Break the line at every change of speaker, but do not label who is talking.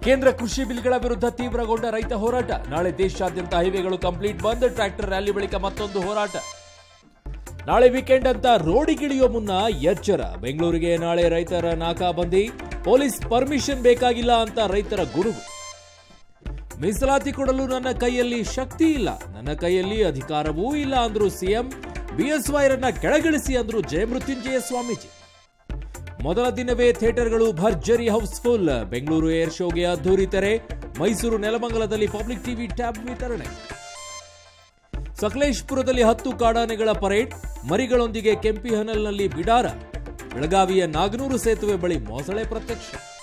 ಕೇಂದ್ರ ಕೃಷಿ ಬಿಲ್ಗಳ ವಿರುದ್ಧ ತೀವ್ರಗೊಂಡ ರೈತ ಹೋರಾಟ ನಾಳೆ ದೇಶಾದ್ಯಂತ ಹೈವೇಗಳು ಕಂಪ್ಲೀಟ್ ಬಂದ್ ಟ್ರ್ಯಾಕ್ಟರ್ ರ್ಯಾಲಿ ಬಳಿಕ ಮತ್ತೊಂದು ಹೋರಾಟ ನಾಳೆ ವೀಕೆಂಡ್ ಅಂತ ರೋಡಿಗಿಳಿಯೋ ಮುನ್ನ ಎಚ್ಚರ ಬೆಂಗಳೂರಿಗೆ ನಾಳೆ ರೈತರ ನಾಕಾಬಂದಿ ಪೊಲೀಸ್ ಪರ್ಮಿಷನ್ ಬೇಕಾಗಿಲ್ಲ ಅಂತ ರೈತರ ಗುಡುಗು ಮೀಸಲಾತಿ ಕೊಡಲು ನನ್ನ ಕೈಯಲ್ಲಿ ಶಕ್ತಿ ಇಲ್ಲ ನನ್ನ ಕೈಯಲ್ಲಿ ಅಧಿಕಾರವೂ ಇಲ್ಲ ಅಂದ್ರು ಸಿಎಂ ಬಿಎಸ್ವೈರನ್ನ ಕೆಳಗಿಳಿಸಿ ಅಂದ್ರು ಜಯಮೃತ್ಯುಂಜಯ ಸ್ವಾಮೀಜಿ ಮೊದಲ ದಿನವೇ ಥಿಯೇಟರ್ಗಳು ಭರ್ಜರಿ ಹೌಸ್ಫುಲ್ ಬೆಂಗಳೂರು ಏರ್ ಶೋಗೆ ಅದ್ದೂರಿ ತೆರೆ ಮೈಸೂರು ನೆಲಮಂಗಲದಲ್ಲಿ ಪಬ್ಲಿಕ್ ಟಿವಿ ಟ್ಯಾಬ್ ವಿತರಣೆ ಸಕಲೇಶ್ಪುರದಲ್ಲಿ ಹತ್ತು ಕಾಡಾನೆಗಳ ಪರೇಡ್ ಮರಿಗಳೊಂದಿಗೆ ಕೆಂಪಿಹನಲ್ನಲ್ಲಿ ಬಿಡಾರ ಬೆಳಗಾವಿಯ ನಾಗನೂರು ಸೇತುವೆ ಬಳಿ ಮೊಸಳೆ ಪ್ರತ್ಯಕ್ಷ